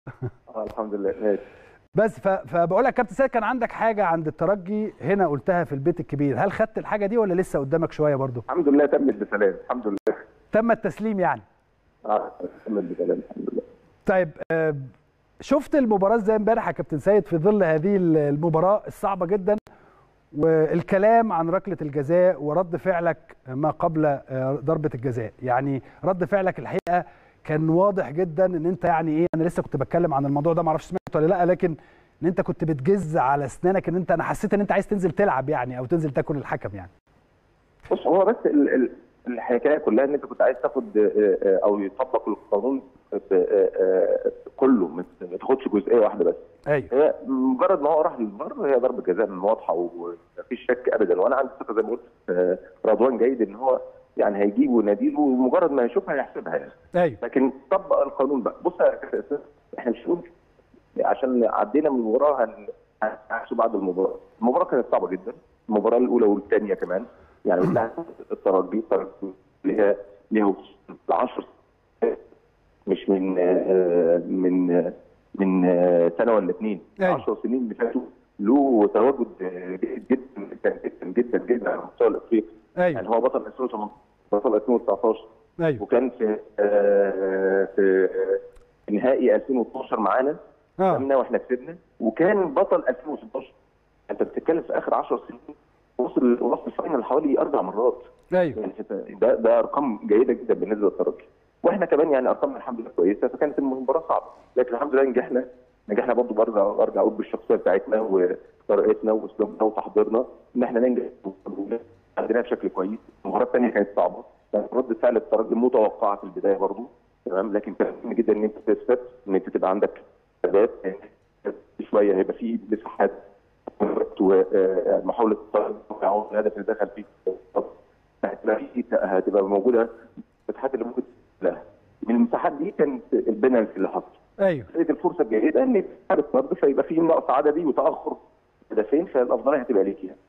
اه الحمد لله ماشي بس ف... فبقول لك كابتن سيد كان عندك حاجه عند الترجي هنا قلتها في البيت الكبير هل خدت الحاجه دي ولا لسه قدامك شويه برضو الحمد لله تمت بسلام الحمد لله تم التسليم يعني اه تمت بسلام الحمد لله طيب آه، شفت المباراه ازاي امبارح يا كابتن سيد في ظل هذه المباراه الصعبه جدا والكلام عن ركله الجزاء ورد فعلك ما قبل آه، ضربه الجزاء يعني رد فعلك الحقيقه كان واضح جدا ان انت يعني ايه انا لسه كنت بتكلم عن الموضوع ده ما اعرفش سمعت ولا لا لكن ان انت كنت بتجز على اسنانك ان انت انا حسيت ان انت عايز تنزل تلعب يعني او تنزل تاكل الحكم يعني بص هو بس ال- ال- الحكايه كلها ان انت كنت عايز تاخد آه، آه، او يطبق القانون ب- آه، آه، كله ما ما تاخدش جزئيه واحده بس ايوه هي مجرد ما هو راح للبر هي ضربه جزاء واضحه ومفيش شك ابدا وانا عندي ثقه زي ما قلت في رضوان جيد ان هو يعني هيجيب وناديله ومجرد ما يشوفها هيحسبها يعني ايوه لكن طبق القانون بقى بص يا كابتن أسامة، احنا مش هنقول عشان عدينا من المباراه هن- هنحسب بعد المباراه المباراه كانت صعبه جدا المباراه الاولى والثانيه كمان يعني بتاعت الترجي الترجي اللي هي ليها 10 مش من آه، من آه، من آه، سنه ولا اثنين أيوة. 10 سنين اللي فاتوا له تواجد آه، جيد جدا جدا جدا جدا جدا على المستوى الافريقي ايوه يعني هو بطل 2018 بطل 2019 ايوه وكان في آه، في آه، نهائي 2012 معانا اه كسبنا واحنا كسبنا وكان بطل 2016 انت بتتكلم في اخر 10 سنين وصل وصل الفاينل حوالي اربع مرات ايوه يعني أنت- ده ده ارقام جيده جدا بالنسبه للترجي واحنا كمان يعني ارقامنا الحمد لله كويسه فكانت المباراه صعبه لكن الحمد لله نجحنا نجحنا برضه برجع برجع اقول بالشخصيه بتاعتنا وطريقتنا واسلوبنا وتحضيرنا ان احنا ننجح عندنا بشكل كويس المباراه الثانيه كانت صعبه كانت رد فعل الترجي متوقعه في البدايه برضه تمام لكن كان مهم جدا ان انت تثبت ان انت تبقى عندك ثبات شويه هيبقى في مساحات ومحاوله الترجي يعوض الهدف اللي دخل فيه هتبقى في هتبقى موجوده المساحات اللي ممكن لها من المساحات دي كانت البنالتي اللي حصل ايوه كانت الفرصه الجيده ان حارس رد فيبقى في نقص عددي وتاخر هدفين فالافضليه هتبقى ليك يعني